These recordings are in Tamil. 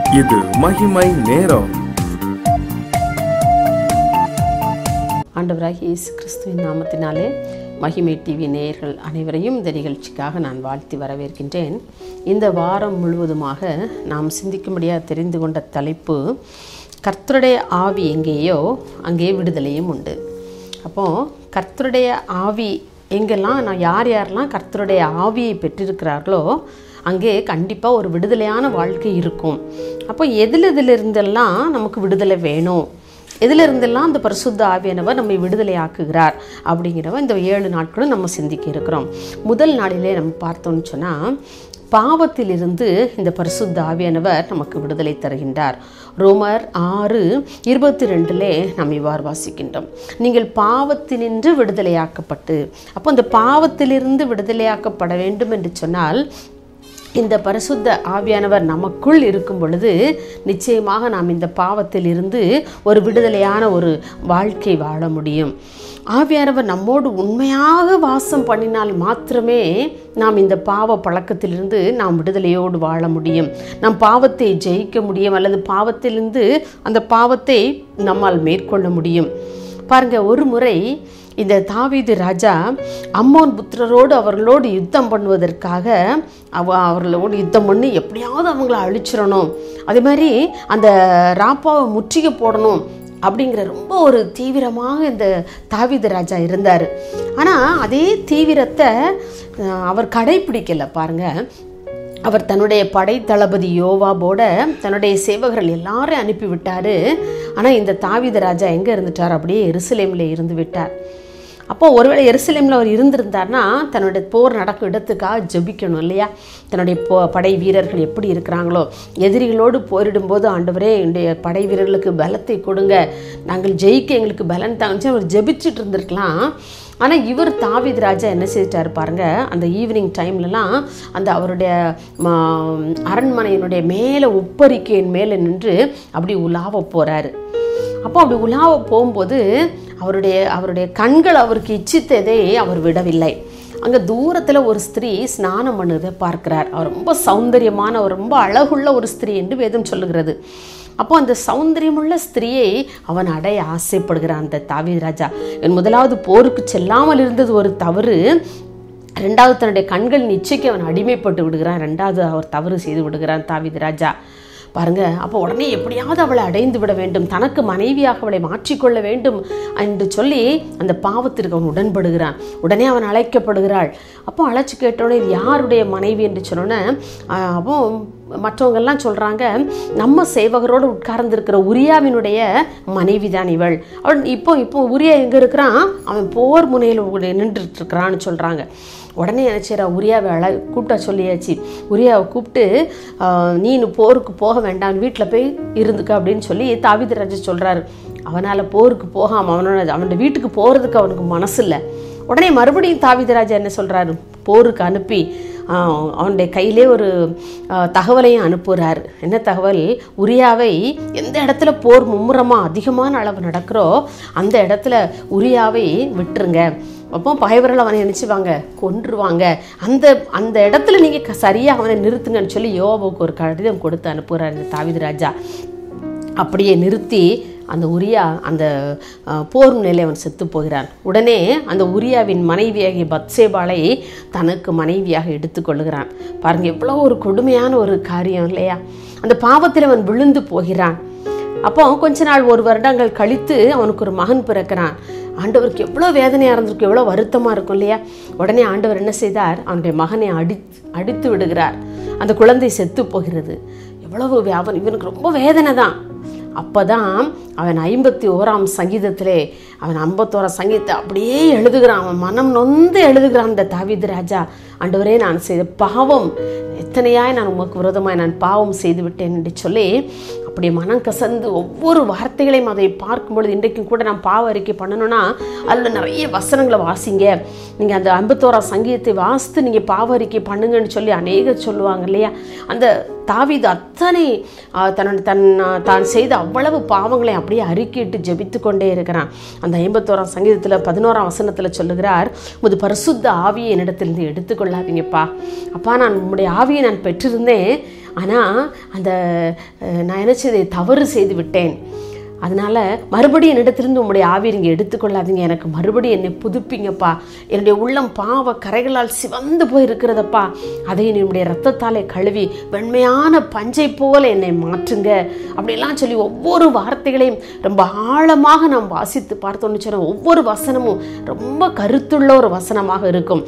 இது மகிமை நேரம் ஆண்டவராகிய இயேசு கிறிஸ்துவின் நாமத்தினாலே மகிமை டிவி நேயர்கள் அனைவரையும் இந்த நிகழ்ச்சிக்காக நான் வாழ்த்தி வரவேற்கின்றேன் இந்த வாரம் முழுவதுமாக நாம் சிந்திக்கும்படியாக தெரிந்து கொண்ட தலைப்பு கர்த்தருடைய ஆவி எங்கேயோ அங்கே விடுதலையும் உண்டு அப்போது கர்த்தருடைய ஆவி எங்கெல்லாம் நான் யார் யாரெல்லாம் கர்த்தருடைய ஆவியை பெற்றிருக்கிறார்களோ அங்கே கண்டிப்பாக ஒரு விடுதலையான வாழ்க்கை இருக்கும் அப்போ எதில் எதிலிருந்தெல்லாம் நமக்கு விடுதலை வேணும் எதில் இருந்தெல்லாம் அந்த பரிசுத்த ஆவியானவர் நம்மை விடுதலை ஆக்குகிறார் அப்படிங்கிறவ இந்த ஏழு நாட்களும் நம்ம சிந்திக்க இருக்கிறோம் முதல் நாளிலே நம்ம பார்த்தோம்னு சொன்னால் பாவத்திலிருந்து இந்த பரிசுத்த ஆவியானவர் நமக்கு விடுதலை தருகின்றார் ரோமர் ஆறு இருபத்தி ரெண்டிலே நாம் இவ்வாறு வாசிக்கின்றோம் நீங்கள் பாவத்தினின்று விடுதலையாக்கப்பட்டு அப்போ அந்த பாவத்திலிருந்து விடுதலையாக்கப்பட வேண்டும் என்று சொன்னால் இந்த பரிசுத்த ஆவியானவர் நமக்குள் இருக்கும் பொழுது நிச்சயமாக நாம் இந்த பாவத்தில் இருந்து ஒரு விடுதலையான ஒரு வாழ்க்கை வாழ முடியும் ஆவியானவர் நம்மோடு உண்மையாக வாசம் பண்ணினால் மாத்திரமே நாம் இந்த பாவ பழக்கத்திலிருந்து நாம் விடுதலையோடு வாழ முடியும் நம் பாவத்தை ஜெயிக்க முடியும் அல்லது பாவத்திலிருந்து அந்த பாவத்தை நம்மால் மேற்கொள்ள முடியும் பாருங்க ஒரு முறை இந்த தாவீது ராஜா அம்மோன் புத்திரரோடு அவர்களோடு யுத்தம் பண்ணுவதற்காக அவ அவர்களோடு யுத்தம் பண்ணி எப்படியாவது அவங்கள அழிச்சிடணும் அதே மாதிரி அந்த ராப்பாவை முற்றுகை போடணும் அப்படிங்கிற ரொம்ப ஒரு தீவிரமாக இந்த தாவீது ராஜா இருந்தார் ஆனால் அதே தீவிரத்தை அஹ், அவர் கடைப்பிடிக்கல பாருங்க அவர் தன்னுடைய படை தளபதி யோவாபோட தன்னுடைய சேவகர்கள் எல்லாரையும் அனுப்பி விட்டாரு ஆனால் இந்த தாவீது ராஜா எங்கே இருந்துட்டார் அப்படியே எருசலேமில் இருந்து விட்டார் அப்போ ஒருவேளை எருசலேமில் அவர் இருந்திருந்தார்னா தன்னுடைய போர் நடக்கும் இடத்துக்காக ஜெபிக்கணும் இல்லையா தன்னுடைய போ படை வீரர்கள் எப்படி இருக்கிறாங்களோ எதிரிகளோடு போரிடும்போது ஆண்டவரே என்னுடைய படை வீரர்களுக்கு பலத்தை கொடுங்க நாங்கள் ஜெயிக்க எங்களுக்கு பலன் தாங்கன்னு அவர் ஜெபிச்சுட்டு இருந்திருக்கலாம் ஆனால் இவர் தாவீது ராஜா என்ன செஞ்சிட்டாரு பாருங்க அந்த ஈவினிங் டைம்லலாம் அந்த அவருடைய ம, அரண்மனையினுடைய மேலே உப்பரிக்கையின் மேலே நின்று அப்படி உலாவ போகிறாரு அப்போ அப்படி உலாவ போகும்போது அவருடைய அவருடைய கண்கள் அவருக்கு இச்சித்ததை அவர் விடவில்லை அங்கே தூரத்தில் ஒரு ஸ்திரீ ஸ்நானம் பண்ணுவதை பார்க்கிறார் அவர் ரொம்ப சௌந்தரியமான ஒரு ரொம்ப அழகுள்ள ஒரு ஸ்திரீ என்று வேதம் சொல்லுகிறது அப்போ அந்த சௌந்தரியமுள்ள ஸ்திரீயை அவன் அடைய ஆசைப்படுகிறான் அந்த தாவீது ராஜா இவன் முதலாவது போருக்கு செல்லாமல் இருந்தது ஒரு தவறு ரெண்டாவது தன்னுடைய கண்கள் நிச்சய்க்கு அவன் அடிமைப்பட்டு விடுகிறான் ரெண்டாவது அவர் தவறு செய்து விடுகிறான் தாவீது ராஜா பாருங்க அப்போ உடனே எப்படியாவது அவளை அடைந்து விட வேண்டும் தனக்கு மனைவியாக அவளை மாற்றிக்கொள்ள வேண்டும் என்று சொல்லி அந்த பாவத்திற்கு அவன் உடன்படுகிறான் உடனே அவன் அழைக்கப்படுகிறாள் அப்போ அழைச்சி கேட்டோடனே இது யாருடைய மனைவி என்று சொன்னோன்னே ஆஹ், அப்போ மற்றவங்கெல்லாம் சொல்கிறாங்க நம்ம சேவகரோடு உட்கார்ந்திருக்கிற உரியாவினுடைய மனைவி தான் இவள் அவள் இப்போ இப்போ உரியா எங்கே இருக்கிறான் அவன் போர் முனையில் நின்றுட்டு இருக்கிறான்னு சொல்கிறாங்க உடனே என்ன செய்றா உரியாவை அழ கூப்பிட்டா சொல்லியாச்சு உரியாவை கூப்பிட்டு ஆஹ், நீ இன்னும் போருக்கு போக வேண்டாம் வீட்டில் போய் இருந்துக்க அப்படின்னு சொல்லி தாவித ராஜா சொல்கிறாரு அவனால் போருக்கு போகாம அவனோட அவனோட வீட்டுக்கு போகிறதுக்கு அவனுக்கு மனசு இல்லை உடனே மறுபடியும் தாவிதராஜா என்ன சொல்கிறாரு போருக்கு அனுப்பி ஆஹ், அவனுடைய கையிலே ஒரு ஆஹ், தகவலையும் அனுப்புகிறார் என்ன தகவல் உரியாவை எந்த இடத்துல போர் மும்முரமாக அதிகமான அளவு நடக்கிறோ அந்த இடத்துல உரியாவை விட்டுருங்க அப்போ பகைவர்கள் அவனை நினச்சிவாங்க கொன்றுவாங்க அந்த அந்த இடத்துல நீங்கள் சரியாக அவனை நிறுத்துங்கன்னு சொல்லி யோவாவுக்கு ஒரு கடிதம் கொடுத்து அனுப்புகிறார் இந்த தாவீது ராஜா அப்படியே நிறுத்தி அந்த உரியா அந்த அஹ், போர் நிலை அவன் செத்து போகிறான் உடனே அந்த உரியாவின் மனைவியாகிய பத்சேபாளை தனக்கு மனைவியாக எடுத்துக்கொள்ளுகிறான் பாருங்க எவ்வளோ ஒரு கொடுமையான ஒரு காரியம் இல்லையா அந்த பாவத்தில் அவன் விழுந்து போகிறான் அப்போ கொஞ்ச நாள் ஒரு வருடங்கள் கழித்து அவனுக்கு ஒரு மகன் பிறக்கிறான் ஆண்டவருக்கு எவ்வளோ வேதனையாக இருந்திருக்கு எவ்வளோ வருத்தமாக இருக்கும் இல்லையா உடனே ஆண்டவர் என்ன செய்தார் அவனுடைய மகனை அடி அடித்து விடுகிறார் அந்த குழந்தை செத்து போகிறது எவ்வளவு வே- அவன் இவனுக்கு ரொம்ப வேதனை தான் அப்பதான் அவன் ஐம்பத்தி ஓராம் சங்கீதத்திலே அவன் ஐம்பத்தோராம் சங்கீதத்தை அப்படியே எழுதுகிறான் அவன் மனம் நொந்து எழுதுகிறான் அந்த தாவீது ராஜா ஆண்டவரே நான் செய்த பாவம் எத்தனையாய் நான் உமக்கு விரோதமாய் நான் பாவம் செய்து விட்டேன் என்று சொல்லி அப்படி மனம் கசந்து ஒவ்வொரு வார்த்தைகளையும் அதை பார்க்கும் பொழுது இன்றைக்கும் கூட நான் பாவ அறிக்கை பண்ணணும்னா அதில் நிறைய வசனங்களை வாசிங்க நீங்கள் அந்த ஐம்பத்தோராம் சங்கீதத்தை வாசித்து நீங்கள் பாவ அறிக்கை பண்ணுங்கன்னு சொல்லி அநேகர் சொல்லுவாங்க இல்லையா அந்த தாவீது அத்தனை ஆ, தன்னோட தன் ஆ, தான் செய்த அவ்வளவு பாவங்களை அப்படியே அறிக்கையிட்டு ஜெபித்து கொண்டே இருக்கிறான் அந்த ஐம்பத்தோராம் சங்கீதத்தில் பதினோராம் வசனத்தில் சொல்லுகிறார் முது பரிசுத்த ஆவியை என்னிடத்திலிருந்து எடுத்துக்கொள்ளாதீங்கப்பா அப்பா நான் உம்முடைய ஆவியை நான் பெற்றிருந்தேன் ஆனால் அந்த அஹ், நான் என்ன செய்ததை தவறு செய்து விட்டேன் அதனால் மறுபடியும் என்னிடத்திலிருந்து உங்களுடைய ஆவியை நீங்கள் எடுத்துக்கொள்ளாதீங்க எனக்கு மறுபடியும் என்னை புதுப்பிங்கப்பா என்னுடைய உள்ளம் பாவ கரைகளால் சிவந்து போய் இருக்கிறதப்பா அதை என்னுடைய ரத்தத்தாலே கழுவி வெண்மையான பஞ்சை போல என்னை மாற்றுங்க அப்படிலாம் சொல்லி ஒவ்வொரு வார்த்தைகளையும் ரொம்ப ஆழமாக நாம் வாசித்து பார்த்தோன்னு சொன்ன ஒவ்வொரு வசனமும் ரொம்ப கருத்துள்ள ஒரு வசனமாக இருக்கும்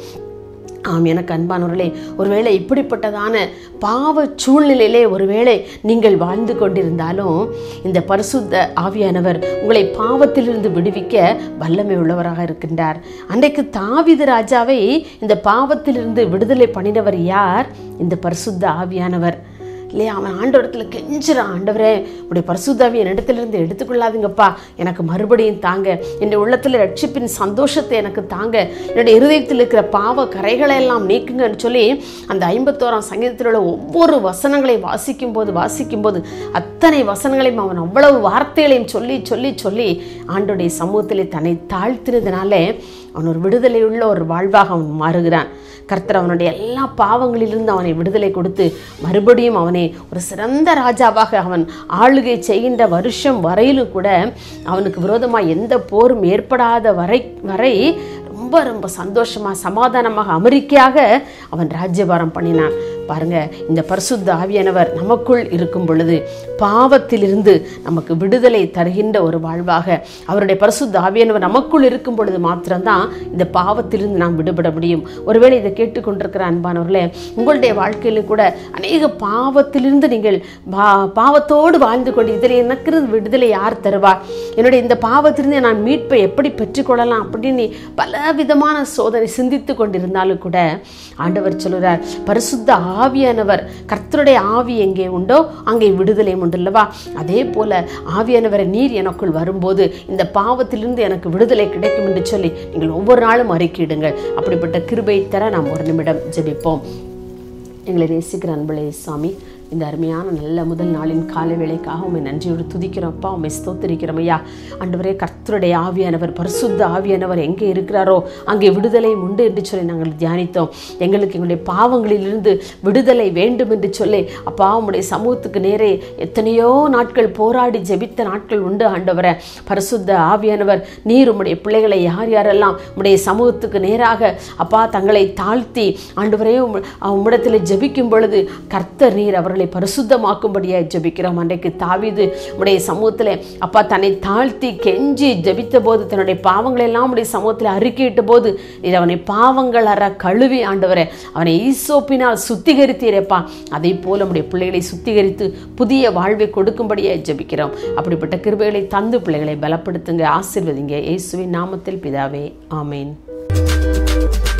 ஆம் எனக்கு அன்பானவர்களே ஒருவேளை இப்படிப்பட்டதான பாவ சூழ்நிலையிலே ஒருவேளை நீங்கள் வாழ்ந்து கொண்டிருந்தாலும் இந்த பரிசுத்த ஆவியானவர் உங்களை பாவத்திலிருந்து விடுவிக்க வல்லமை உள்ளவராக இருக்கின்றார் அன்றைக்கு தாவீது ராஜாவை இந்த பாவத்திலிருந்து விடுதலை பண்ணினவர் யார் இந்த பரிசுத்த ஆவியானவர் இல்லையா அவன் ஆண்டவரத்தில் கெஞ்சுறான் ஆண்டவரே உடைய பரிசுத்தாவி என் இடத்துலேருந்து எடுத்துக்கொள்ளாதீங்கப்பா எனக்கு மறுபடியும் தாங்க என் உள்ளத்தில் ரட்சிப்பின் சந்தோஷத்தை எனக்கு தாங்க என்னுடைய இருதயத்தில் இருக்கிற பாவ கரைகளை எல்லாம் நீக்குங்கன்னு சொல்லி அந்த ஐம்பத்தோராம் சங்கீதத்தில் உள்ள ஒவ்வொரு வசனங்களை வாசிக்கும் போது வாசிக்கும் போது அத்தனை வசனங்களையும் அவன் அவ்வளவு வார்த்தைகளையும் சொல்லி சொல்லி சொல்லி ஆண்டுடைய சமூகத்திலே தன்னை தாழ்த்தினதுனாலே அவன் ஒரு விடுதலையுள்ள ஒரு வாழ்வாக அவன் மாறுகிறான் கர்த்தர் அவனுடைய எல்லா பாவங்களிலிருந்து அவனை விடுதலை கொடுத்து மறுபடியும் அவனை ஒரு சிறந்த ராஜாவாக அவன் ஆளுகை செய்கின்ற வருஷம் வரையிலும் கூட அவனுக்கு விரோதமாக எந்த போரும் ஏற்படாத வரை வரை ரொம்ப ரொம்ப சந்தோஷமாக சமாதானமாக அமெரிக்கையாக அவன் ராஜ்யபாரம் பண்ணினான் பாருங்க இந்த பரிசுத்த ஆவியானவர் நமக்குள் இருக்கும் பொழுது பாவத்திலிருந்து நமக்கு விடுதலை தருகின்ற ஒரு வாழ்வாக அவருடைய பரிசுத்த ஆவியானவர் நமக்குள் இருக்கும் பொழுது மாத்திரம்தான் இந்த பாவத்திலிருந்து நாம் விடுபட முடியும் ஒருவேளை இதை கேட்டுக்கொண்டிருக்கிற அன்பானவர்களே உங்களுடைய வாழ்க்கையிலும் கூட அநேக பாவத்திலிருந்து நீங்கள் பா- பாவத்தோடு வாழ்ந்து கொண்டு இதில் எனக்கு விடுதலை யார் தருவார் என்னுடைய இந்த பாவத்திலிருந்து நான் மீட்பை எப்படி பெற்றுக்கொள்ளலாம் அப்படின்னு பல விதமான சோதனை சிந்தித்து கொண்டிருந்தாலும் கூட ஆண்டவர் சொல்கிறார் பரிசுத்த ஆவியானவர் கர்த்தருடைய ஆவி எங்கே உண்டோ அங்கே விடுதலை உண்டல்லவா அதே போல ஆவியானவரை நீர் எனக்குள் வரும்போது இந்த பாவத்திலிருந்து எனக்கு விடுதலை கிடைக்கும் என்று சொல்லி நீங்கள் ஒவ்வொரு நாளும் அறிக்கையிடுங்கள் அப்படிப்பட்ட கிருபை தர நாம் ஒரு நிமிடம் ஜெபிப்போம் எங்களை நேசிக்கிற அன்பளே சாமி இந்த அருமையான நல்ல முதல் நாளின் காலை வேளைக்காக உண்மை நன்றியோடு துதிக்கிறோம் அப்பா உண்மை ஸ்தோத்திரிக்கிறோம் ஐயா ஆண்டவரே கர்த்தருடைய ஆவியானவர் பரிசுத்த ஆவியானவர் எங்கே இருக்கிறாரோ அங்கே விடுதலை உண்டு என்று சொல்லி நாங்கள் தியானித்தோம் எங்களுக்கு எங்களுடைய பாவங்களிலிருந்து விடுதலை வேண்டும் என்று சொல்லி அப்பா உம்முடைய சமூகத்துக்கு நேரே எத்தனையோ நாட்கள் போராடி ஜெபித்த நாட்கள் உண்டு ஆண்டவரே பரிசுத்த ஆவியானவர் நீர் உம்முடைய பிள்ளைகளை யார் யாரெல்லாம் உம்முடைய சமூகத்துக்கு நேராக அப்பா தங்களை தாழ்த்தி ஆண்டவரே உம்- உம்மிடத்தில் ஜெபிக்கும் பொழுது கர்த்தர் நீர் அவர்களை பரிசுத்தமாக்கும்படியாக ஜெபிக்கிறோம் அன்றைக்கு தாவீது உடைய சமூகத்தில் அப்பா தன்னை தாழ்த்தி கெஞ்சி ஜெபித்த போது தன்னுடைய பாவங்களை எல்லாம் உடைய சமூகத்தில் அறிக்கையிட்ட போது நீர் அவனை பாவங்கள் அற கழுவி ஆண்டவரே அவனை ஈசோப்பினால் சுத்திகரித்தீரப்பா அதே போல உடைய பிள்ளைகளை சுத்திகரித்து புதிய வாழ்வை கொடுக்கும்படியாக ஜெபிக்கிறோம் அப்படிப்பட்ட கிருபைகளை தந்து பிள்ளைகளை பலப்படுத்துங்க ஆசீர்வதிங்க இயேசுவின் நாமத்தில் பிதாவே ஆமேன்